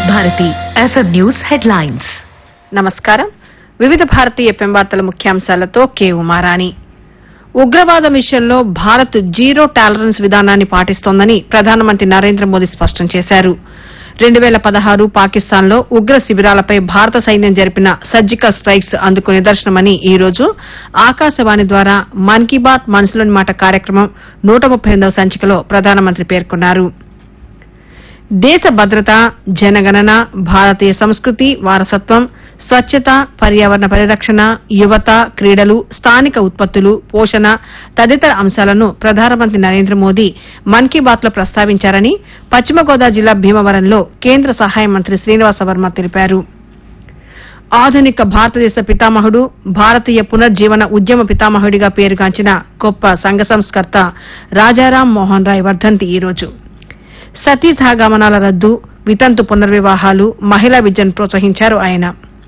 Bharati FM news headlines నమస్కారం వివిధ భారతీయ FM వార్తల ముఖ్యాంశాలతో కే ఉమారాణి ఉగ్రవాదం విషయంలో భారత్ జీరో టాలరెన్స్ విధానాన్ని పాటిస్తోందని ప్రధానమంత్రి నరేంద్ర మోదీ స్పష్టం చేశారు రెండు వేల పదహారు పాకిస్తాన్లో ఉగ్ర శిబిరాలపై భారత సైన్యం జరిపిన సర్జికల్ స్ట్రైక్స్ అందుకు నిదర్శనమని ఈ రోజు ఆకాశవాణి ద్వారా మన్ కీ బాత్ మనసులోని మాట కార్యక్రమం నూట ముప్పై ఎనిమిదవ సంచికలో ప్రధానమంత్రి పేర్కొన్నారు దేశ భద్రత జనగణన భారతీయ సంస్కృతి వారసత్వం స్వచ్ఛత పర్యావరణ పరిరక్షణ యువత క్రీడలు స్థానిక ఉత్పత్తులు పోషణ తదితర అంశాలను ప్రధానమంత్రి నరేంద్ర మోదీ మన్ కీ బాత్ లో ప్రస్తావించారని పశ్చిమ గోదావరి జిల్లా భీమవరంలో కేంద్ర సహాయ మంత్రి శ్రీనివాస వర్మ తెలిపారు ఆధునిక భారతదేశ పితామహుడు భారతీయ పునర్జీవన ఉద్యమ పితామహుడిగా పేరుగాంచిన గొప్ప సంఘ సంస్కర్త రాజారాం మోహన్ రాయ్ వర్ధంతి ఈ రోజు సతీ సహగమనాల రద్దు వితంతు పునర్వివాహాలు మహిళా విద్యను ప్రోత్సహించారు ఆయన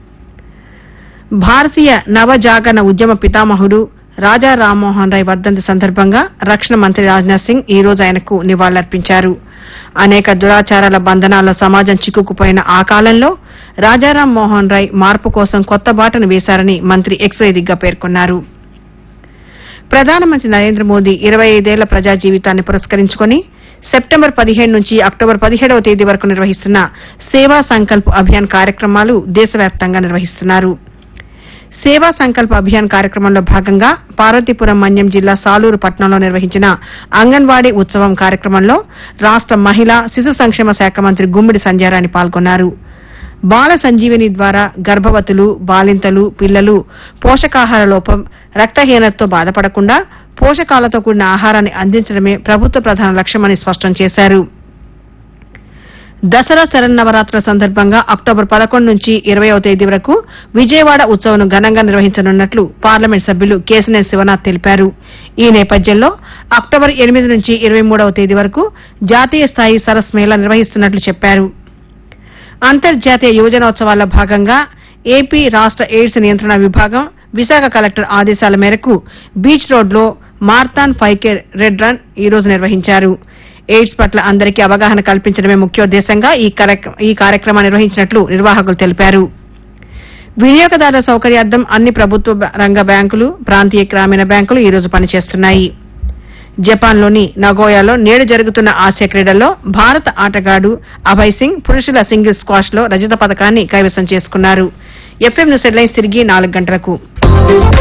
భారతీయ నవజాగరణ ఉద్యమ పితామహుడు రాజా రామ్మోహన్ రాయ్ వర్ధంతి సందర్భంగా రక్షణ మంత్రి రాజ్నాథ్ సింగ్ ఈ రోజు ఆయనకు నివాళులర్పించారు అనేక దురాచారాల బంధనాల్లో సమాజం చిక్కుకుపోయిన ఆ కాలంలో రాజారాం మోహన్ రాయ్ మార్పు కోసం కొత్త బాటను వేశారని మంత్రి ఎక్స్ వేదికగా పేర్కొన్నారు ప్రధానమంత్రి నరేంద్ర మోదీ ఇరవై ఐదేళ్ల ప్రజా జీవితాన్ని పురస్కరించుకుని సెప్టెంబర్ పదిహేడు నుంచి అక్టోబర్ పదిహేడవ తేదీ వరకు నిర్వహిస్తున్న సేవా సంకల్ప్ అభియాన్ కార్యక్రమాలు దేశవ్యాప్తంగా నిర్వహిస్తున్నారు సేవా సంకల్ప అభియాన్ కార్యక్రమంలో భాగంగా పార్వతీపురం మన్యం జిల్లా సాలూరు పట్టణంలో నిర్వహించిన అంగన్వాడీ ఉత్సవం కార్యక్రమంలో రాష్ట మహిళా శిశు సంక్షేమ శాఖ మంత్రి గుమ్మిడి సంధ్యారాణి పాల్గొన్నారు బాల సంజీవిని ద్వారా గర్భవతులు బాలింతలు పిల్లలు పోషకాహార లోపం రక్తహీనతతో బాధపడకుండా పోషకాలతో కూడిన ఆహారాన్ని అందించడమే ప్రభుత్వ ప్రధాన లక్ష్యమని స్పష్టం చేశారు దసరా శరన్నవరాత్రుల సందర్భంగా అక్టోబర్ పదకొండు నుంచి ఇరవయవ తేదీ వరకు విజయవాడ ఉత్సవం ఘనంగా నిర్వహించనున్నట్లు పార్లమెంట్ సభ్యులు కేసినేని శివనాథ్ తెలిపారు ఈ నేపథ్యంలో అక్టోబర్ ఎనిమిది నుంచి ఇరవై మూడవ తేదీ వరకు జాతీయ స్థాయి సరస్ మేళా నిర్వహిస్తున్నట్లు చెప్పారు అంతర్జాతీయ యువజనోత్సవాల్లో భాగంగా ఏపీ రాష్ట ఎయిడ్స్ నియంత్రణ విభాగం విశాఖ కలెక్టర్ ఆదేశాల మేరకు బీచ్ రోడ్లో marathon five K red run ఈ రోజు నిర్వహించారు ఎయిడ్స్ పట్ల అందరికీ అవగాహన కల్పించడమే ముఖ్యోద్దేశంగా ఈ కార్యక్ర- ఈ కార్యక్రమాన్ని నిర్వహించినట్లు నిర్వాహకులు తెలిపారు వినియోగదారుల సౌకర్యార్థం అన్ని ప్రభుత్వ బ- రంగ బ్యాంకులు ప్రాంతీయ గ్రామీణ బ్యాంకులు ఈ రోజు పనిచేస్తున్నాయి జపాన్లోని నగోయాలో నేడు జరుగుతున్న ఆసియా క్రీడల్లో భారత ఆటగాడు అభయ్ సింగ్ పురుషుల సింగిల్స్ స్క్వాష్ లో రజత పథకాన్ని కైవసం చేసుకున్నారు ఎఫ్ఎం న్యూస్ హెడ్లైన్స్ తిరిగి నాలుగు గంటలకు